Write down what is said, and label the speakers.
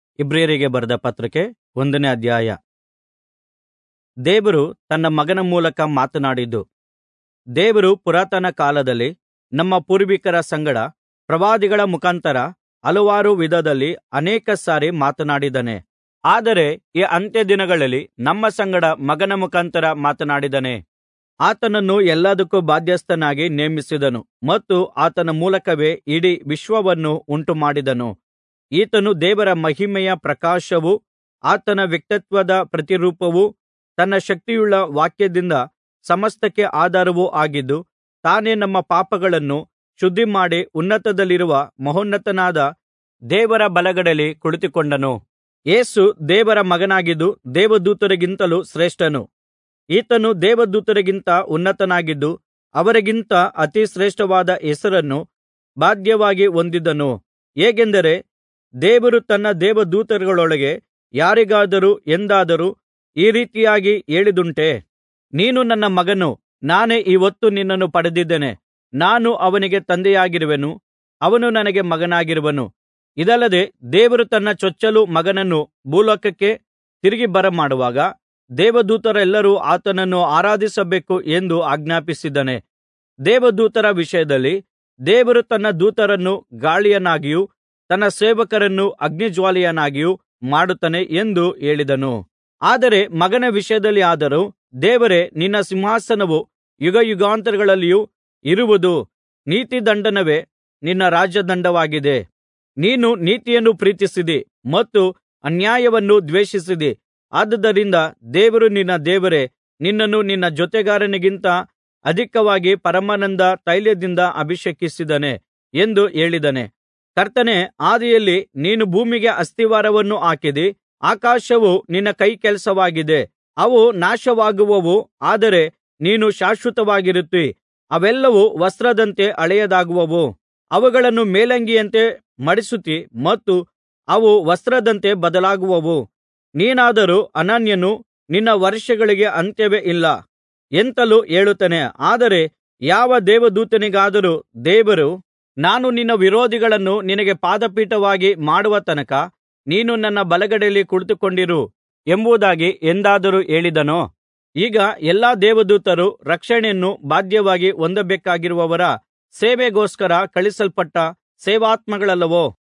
Speaker 1: ಇಬ್ರಿಯರಿಗೆ ಬರೆದ ಪತ್ರಿಕೆ ಒಂದನೇ ಅಧ್ಯಾಯ ದೇವರು ತನ್ನ ಮಗನ ಮೂಲಕ ಮಾತನಾಡಿದ್ದು ದೇವರು ಪುರಾತನ ಕಾಲದಲ್ಲಿ ನಮ್ಮ ಪೂರ್ವಿಕರ ಸಂಗಡ ಪ್ರವಾದಿಗಳ ಮುಖಾಂತರ ಹಲವಾರು ವಿಧದಲ್ಲಿ ಅನೇಕ ಸಾರಿ ಮಾತನಾಡಿದ್ದಾನೆ ಆದರೆ ಈ ಅಂತ್ಯ ದಿನಗಳಲ್ಲಿ ನಮ್ಮ ಸಂಗಡ ಮಗನ ಮುಖಾಂತರ ಮಾತನಾಡಿದ್ದಾನೆ ಆತನನ್ನು ಎಲ್ಲದಕ್ಕೂ ಬಾಧ್ಯಸ್ಥನಾಗಿ ನೇಮಿಸಿದನು ಮತ್ತು ಆತನ ಮೂಲಕವೇ ಇಡೀ ವಿಶ್ವವನ್ನು ಉಂಟುಮಾಡಿದನು ಈತನು ದೇವರ ಮಹಿಮೆಯ ಪ್ರಕಾಶವೂ ಆತನ ವ್ಯಕ್ತಿತ್ವದ ಪ್ರತಿರೂಪವೂ ತನ್ನ ಶಕ್ತಿಯುಳ್ಳ ವಾಕ್ಯದಿಂದ ಸಮಸ್ತಕ್ಕೆ ಆಧಾರವೂ ಆಗಿದ್ದು ತಾನೇ ನಮ್ಮ ಪಾಪಗಳನ್ನು ಶುದ್ಧಿಮಾಡಿ ಉನ್ನತದಲ್ಲಿರುವ ಮಹೋನ್ನತನಾದ ದೇವರ ಬಲಗಡೆಯಲ್ಲಿ ಕುಳಿತುಕೊಂಡನು ಯೇಸು ದೇವರ ಮಗನಾಗಿದ್ದು ದೇವದೂತರಿಗಿಂತಲೂ ಶ್ರೇಷ್ಠನು ಈತನು ದೇವದೂತರಿಗಿಂತ ಉನ್ನತನಾಗಿದ್ದು ಅವರಿಗಿಂತ ಅತಿ ಶ್ರೇಷ್ಠವಾದ ಹೆಸರನ್ನು ಬಾಧ್ಯವಾಗಿ ಹೊಂದಿದನು ಹೇಗೆಂದರೆ ದೇವರು ತನ್ನ ದೇವದೂತರೊಳಗೆ ಯಾರಿಗಾದರೂ ಎಂದಾದರೂ ಈ ರೀತಿಯಾಗಿ ಹೇಳಿದ್ದುಂಟೇ ನೀನು ನನ್ನ ಮಗನು ನಾನೇ ಈ ಹೊತ್ತು ನಿನ್ನನ್ನು ಪಡೆದಿದ್ದೇನೆ ನಾನು ಅವನಿಗೆ ತಂದೆಯಾಗಿರುವೆನು ಅವನು ನನಗೆ ಮಗನಾಗಿರುವನು ಇದಲ್ಲದೆ ದೇವರು ತನ್ನ ಚೊಚ್ಚಲು ಮಗನನ್ನು ಭೂಲೋಕಕ್ಕೆ ತಿರುಗಿ ಬರಮಾಡುವಾಗ ದೇವದೂತರೆಲ್ಲರೂ ಆತನನ್ನು ಆರಾಧಿಸಬೇಕು ಎಂದು ಆಜ್ಞಾಪಿಸಿದ್ದಾನೆ ದೇವದೂತರ ವಿಷಯದಲ್ಲಿ ದೇವರು ತನ್ನ ದೂತರನ್ನು ಗಾಳಿಯನ್ನಾಗಿಯೂ ತನ್ನ ಸೇವಕರನ್ನು ಅಗ್ನಿಜ್ವಾಲೆಯನ್ನಾಗಿಯೂ ಮಾಡುತ್ತಾನೆ ಎಂದು ಹೇಳಿದನು ಆದರೆ ಮಗನ ವಿಷಯದಲ್ಲಿಯಾದರೋ ದೇವರೇ ನಿನ್ನ ಸಿಂಹಾಸನವು ಯುಗಯುಗಾಂತರಗಳಲ್ಲಿಯೂ ಇರುವುದು ನೀತಿದಂಡನವೇ ನಿನ್ನ ರಾಜದಂಡವಾಗಿದೆ ನೀನು ನೀತಿಯನ್ನು ಪ್ರೀತಿಸಿದಿ ಮತ್ತು ಅನ್ಯಾಯವನ್ನು ದ್ವೇಷಿಸಿದಿ ಆದುದರಿಂದ ದೇವರು ನಿನ್ನ ದೇವರೇ ನಿನ್ನನ್ನು ನಿನ್ನ ಜೊತೆಗಾರನಿಗಿಂತ ಅಧಿಕವಾಗಿ ಪರಮಾನಂದ ತೈಲದಿಂದ ಅಭಿಷೇಕಿಸಿದ್ದಾನೆ ಎಂದು ಹೇಳಿದ್ದಾನೆ ಕರ್ತನೇ ಆದಿಯಲ್ಲಿ ನೀನು ಭೂಮಿಗೆ ಅಸ್ತಿವಾರವನ್ನು ಹಾಕಿದಿ ಆಕಾಶವು ನಿನ್ನ ಕೈಕೆಲಸವಾಗಿದೆ ಅವು ನಾಶವಾಗುವವು ಆದರೆ ನೀನು ಶಾಶ್ವತವಾಗಿರುತ್ತೀ ಅವೆಲ್ಲವೂ ವಸ್ತ್ರದಂತೆ ಹಳೆಯದಾಗುವವು ಅವುಗಳನ್ನು ಮೇಲಂಗಿಯಂತೆ ಮಡಿಸುತ್ತೀ ಮತ್ತು ಅವು ವಸ್ತ್ರದಂತೆ ಬದಲಾಗುವವು ನೀನಾದರೋ ಅನನ್ಯನು ನಿನ್ನ ವರ್ಷಗಳಿಗೆ ಅಂತ್ಯವೇ ಇಲ್ಲ ಎಂತಲೂ ಹೇಳುತ್ತಾನೆ ಆದರೆ ಯಾವ ದೇವದೂತನಿಗಾದರೂ ದೇವರು ನಾನು ನಿನ್ನ ವಿರೋಧಿಗಳನ್ನು ನಿನಗೆ ಪಾದಪೀಠವಾಗಿ ಮಾಡುವ ತನಕ ನೀನು ನನ್ನ ಬಲಗಡೆಯಲ್ಲಿ ಕುಳಿತುಕೊಂಡಿರು ಎಂಬುದಾಗಿ ಎಂದಾದರೂ ಹೇಳಿದನೋ ಈಗ ಎಲ್ಲಾ ದೇವದೂತರು ರಕ್ಷಣೆಯನ್ನು ಬಾಧ್ಯವಾಗಿ ಹೊಂದಬೇಕಾಗಿರುವವರ ಸೇವೆಗೋಸ್ಕರ ಕಳುಹಿಸಲ್ಪಟ್ಟ ಸೇವಾತ್ಮಗಳಲ್ಲವೋ